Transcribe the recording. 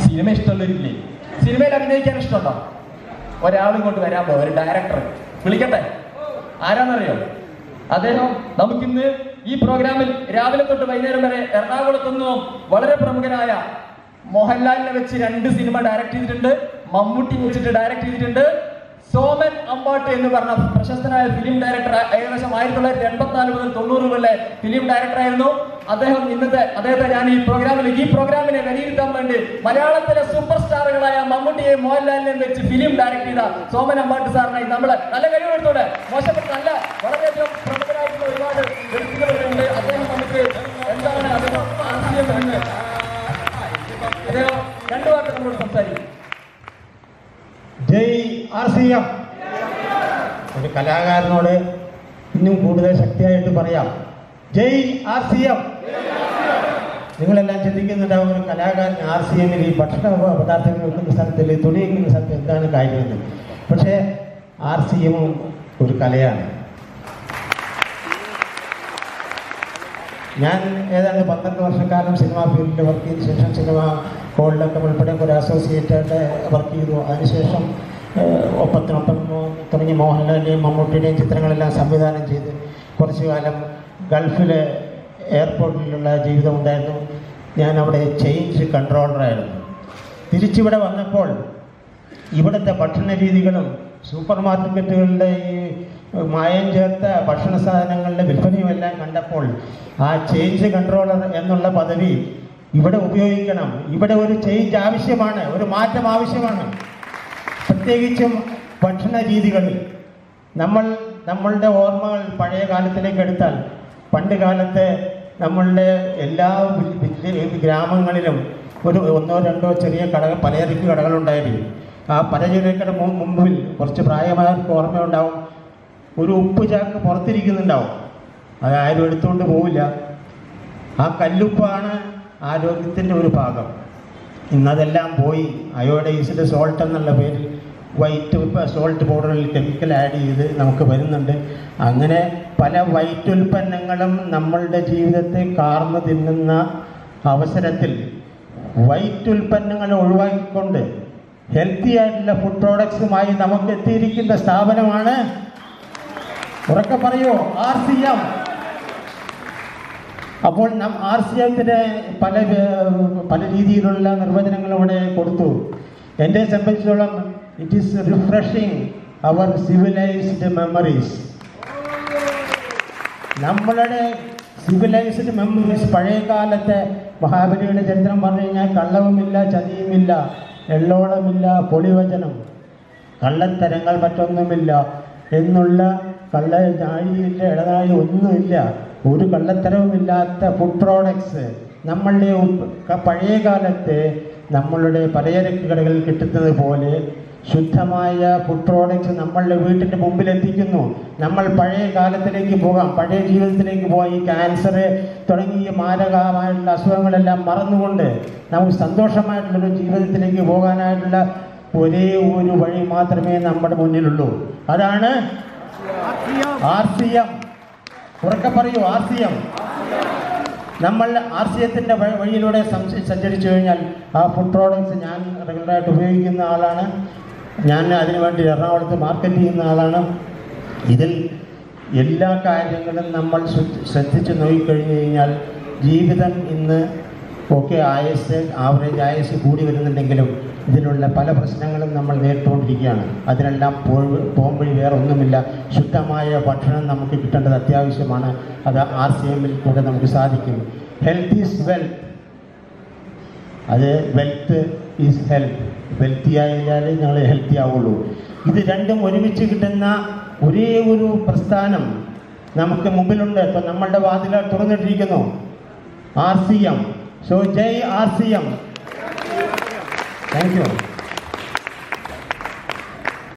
cinema ഇഷ്ടമുള്ളവരില്ലേ സിനിമയിൽ അഭിനയിക്കാൻ ഇഷ്ടമുണ്ടോ ഒരാൾ ഇങ്ങോട്ട് വരാൻ പോകും ഒരു ഡയറക്ടർ വിളിക്കട്ടെ ആരാന്നറിയോ അദ്ദേഹം നമുക്കിന്ന് ഈ പ്രോഗ്രാമിൽ രാവിലെ തൊട്ട് വൈകുന്നേരം വരെ എറണാകുളത്ത് നിന്നും വളരെ പ്രമുഖനായ മോഹൻലാലിനെ വെച്ച് രണ്ട് സിനിമ ഡയറക്ട് ചെയ്തിട്ടുണ്ട് മമ്മൂട്ടി വെച്ചിട്ട് ഡയറക്ട് ചെയ്തിട്ടുണ്ട് സോമൻ അമ്പാട്ട് എന്ന് പറഞ്ഞ പ്രശസ്തനായ ഫിലിം ഡയറക്ടർ ഏകദേശം ആയിരത്തി തൊള്ളായിരത്തി എൺപത്തിനാല് മുതൽ തൊണ്ണൂറ് വരെ ഫിലിം ഡയറക്ടർ ആയിരുന്നു അദ്ദേഹം ഇന്നത്തെ അദ്ദേഹത്തെ ഞാൻ ഈ പ്രോഗ്രാമിൽ ഈ പ്രോഗ്രാമിനെ വിലയിരുത്താൻ വേണ്ടി മലയാളത്തിലെ സൂപ്പർ സ്റ്റാറുകളായ മമ്മൂട്ടിയെയും മോഹൻലാലിനെയും വെച്ച് ഫിലിം ഡയറക്ട് ചെയ്ത സോമൻ അമ്പാട്ട് സാറിനായി നമ്മൾ നല്ല കഴിവെടുത്തോടെ മോശപ്പെട്ട നല്ല വളരെയധികം പ്രമുഖരായിട്ടുള്ള ഒരുപാട് വ്യക്തികളുണ്ട് അദ്ദേഹം നമുക്ക് എന്താണ് അദ്ദേഹം ആശയം എന്ന് അദ്ദേഹം രണ്ടു വാക്ക് നമ്മളോട് സംസാരിക്കും ജയ് ആർ സി എം ഒരു കലാകാരനോട് ഇന്നും കൂടുതൽ ശക്തിയായിട്ട് പറയാം ജയ് ആർ സി എം നിങ്ങളെല്ലാം ചിന്തിക്കുന്നുണ്ടാവും ഒരു കലാകാരൻ ആർ സി എമ്മിൽ ഈ ഭക്ഷണ പദാർത്ഥങ്ങൾ വെക്കുന്ന സ്ഥലത്തിൽ തുണി വെക്കുന്ന സ്ഥലത്ത് എന്താണ് കാര്യമെന്ന് പക്ഷേ ആർ സി എമ്മും ഒരു കലയാണ് ഞാൻ ഏതാണ്ട് പന്ത്രണ്ട് വർഷക്കാലം സിനിമാ ഫീൽഡിൽ വർക്ക് ചെയ്ത ശേഷം സിനിമ ഹോളിലൊക്കെ ഉൾപ്പെടെ ഒരു അസോസിയേറ്റായിട്ട് വർക്ക് ചെയ്തു അതിനുശേഷം ഏഹ്, ഒപ്പത്തിനൊപ്പം മോ- തുടങ്ങി മോഹൻലാലിൻ്റെയും മമ്മൂട്ടിയുടെയും ചിത്രങ്ങളെല്ലാം സംവിധാനം ചെയ്ത് കുറച്ചു കാലം ഗൾഫിലെ എയർപോർട്ടിലുള്ള ജീവിതം ഉണ്ടായിരുന്നു ഞാൻ അവിടെ ചേഞ്ച് കൺട്രോളറായിരുന്നു തിരിച്ചിവിടെ വന്നപ്പോൾ ഇവിടുത്തെ ഭക്ഷണ രീതികളും സൂപ്പർ മാർക്കറ്റുകളിലെ ഈ മായം ചേർത്ത ഭക്ഷണ സാധനങ്ങളുടെ വിൽപ്പനയും എല്ലാം കണ്ടപ്പോൾ ആ ചേഞ്ച് കൺട്രോളർ എന്നുള്ള പദവി ഇവിടെ ഉപയോഗിക്കണം ഇവിടെ ഒരു ചേഞ്ച് ആവശ്യമാണ് ഒരു മാറ്റം ആവശ്യമാണ് പ്രത്യേകിച്ചും ഭക്ഷണ രീതികളിൽ നമ്മൾ നമ്മളുടെ ഓർമ്മകൾ പഴയ കാലത്തിലേക്ക് എടുത്താൽ പണ്ട് കാലത്ത് നമ്മളുടെ എല്ലാ വി- വി- ഗ്രാമങ്ങളിലും ഒരു ഒന്നോ രണ്ടോ ചെറിയ കടകൾ പലചരക്ക് കടകളുണ്ടായിരുന്നു ആ പലചരക്കട മു- മുമ്പിൽ കുറച്ച് പ്രായമായവർക്ക് ഓർമ്മയുണ്ടാവും ഒരു ഉപ്പ് ചാക്ക് പുറത്തിരിക്കുന്നുണ്ടാവും അത് ആരും എടുത്തുകൊണ്ട് പോവില്ല ആ കല്ലുപ്പാണ് ആരോഗ്യത്തിൻ്റെ ഒരു ഭാഗം ഇന്നതെല്ലാം പോയി അയോഡൈസ്ഡ് സോൾട്ട് എന്നുള്ള പേരിൽ വൈറ്റ് സോൾട്ട് പൗഡറിൽ കെമിക്കൽ ആഡ് ചെയ്ത് നമുക്ക് വരുന്നുണ്ട് അങ്ങനെ പല വൈറ്റ് ഉൽപ്പന്നങ്ങളും നമ്മളുടെ ജീവിതത്തെ കാർന്നു തിന്നുന്ന അവസരത്തിൽ വൈറ്റ് ഉൽപ്പന്നങ്ങൾ ഒഴിവാക്കിക്കൊണ്ട് ഹെൽത്തി ആയിട്ടുള്ള ഫുഡ് പ്രോഡക്ട്സുമായി നമുക്ക് എത്തിയിരിക്കുന്ന സ്ഥാപനമാണ് ഉറക്കെ പറയൂ ആർ സി എം അപ്പോൾ നാം ആർ സി എമ്മിൻ്റെ പല ഏർ, പല രീതിയിലുള്ള നിർവചനങ്ങൾ ഇവിടെ കൊടുത്തു എന്നെ സംബന്ധിച്ചിടത്തോളം it is refreshing our civilised memories നമ്മളുടെ സിവിലൈസ്ഡ് മെമ്മറീസ് പഴയ കാലത്തെ മഹാബലിയുടെ ചരിത്രം പറഞ്ഞു കഴിഞ്ഞാൽ കള്ളവുമില്ല ചതിയുമില്ല എള്ളോളമില്ല പൊളിവചനം കള്ളത്തരങ്ങൾ മറ്റൊന്നുമില്ല എന്നുള്ള കള്ള നാഴിയില്ല ഇടനാഴി ഒന്നുമില്ല ഒരു കള്ളത്തരവുമില്ലാത്ത ഫുഡ് പ്രോഡക്ട്സ് നമ്മളുടെ ഉപ്പ് ക- പഴയ കാലത്തെ നമ്മളുടെ പലചരക്ക് കടകളിൽ കിട്ടുന്നത് പോലെ ശുദ്ധമായ ഫുഡ് പ്രോഡക്ട്സ് നമ്മളുടെ വീട്ടിൻ്റെ മുമ്പിൽ എത്തിക്കുന്നു നമ്മൾ പഴയ കാലത്തിലേക്ക് പോകാം പഴയ ജീവിതത്തിലേക്ക് പോയി ക്യാൻസർ തുടങ്ങിയ മാരകമായിട്ടുള്ള അസുഖങ്ങളെല്ലാം മറന്നുകൊണ്ട് നമുക്ക് സന്തോഷമായിട്ടുള്ളൊരു ജീവിതത്തിലേക്ക് പോകാനായിട്ടുള്ള ഒരേ ഒരു വഴി മാത്രമേ നമ്മുടെ മുന്നിലുള്ളൂ അതാണ് ആർ സി എം ഉറക്കെ പറയൂ ആർ സി എം നമ്മൾ ആർ സി എത്തിൻ്റെ വഴിയിലൂടെ സംസ- സഞ്ചരിച്ചു കഴിഞ്ഞാൽ ആ ഫുഡ് പ്രോഡക്ട്സ് ഞാൻ റെഗുലറായിട്ട് ഉപയോഗിക്കുന്ന ആളാണ് ഞാൻ അതിനുവേണ്ടി എറണാകുളത്ത് മാർക്കറ്റ് ചെയ്യുന്ന ആളാണ് ഇതിൽ എല്ലാ കാര്യങ്ങളും നമ്മൾ ശ്രദ്ധ- ശ്രദ്ധിച്ച് നോക്കിക്കഴിഞ്ഞു കഴിഞ്ഞാൽ ജീവിതം ഇന്ന് ഓക്കെ ആയുസ് ആവറേജ് ആയുസ് കൂടി വരുന്നുണ്ടെങ്കിലും ഇതിനുള്ള പല പ്രശ്നങ്ങളും നമ്മൾ നേരിട്ടുകൊണ്ടിരിക്കുകയാണ് അതിനെല്ലാം പോഴ് പോകുമ്പഴി വേറെ ഒന്നുമില്ല ശുദ്ധമായ ഭക്ഷണം നമുക്ക് കിട്ടേണ്ടത് അത്യാവശ്യമാണ് അത് ആർ സി എമ്മിൽ കൂടെ നമുക്ക് സാധിക്കും ഹെൽത്ത് ഈസ് വെൽത്ത് അത് വെൽത്ത് ഈസ് ഹെൽത്ത് വെൽത്തി ആയാലേ ഞങ്ങൾ ഹെൽത്തി ആവുള്ളൂ ഇത് രണ്ടും ഒരുമിച്ച് കിട്ടുന്ന ഒരേ ഒരു പ്രസ്ഥാനം നമുക്ക് മുമ്പിലുണ്ട് ഇപ്പം നമ്മളുടെ വാതിൽ തുറന്നിട്ടിരിക്കുന്നു ആർ സി എം സോ ജയ് R C M thank U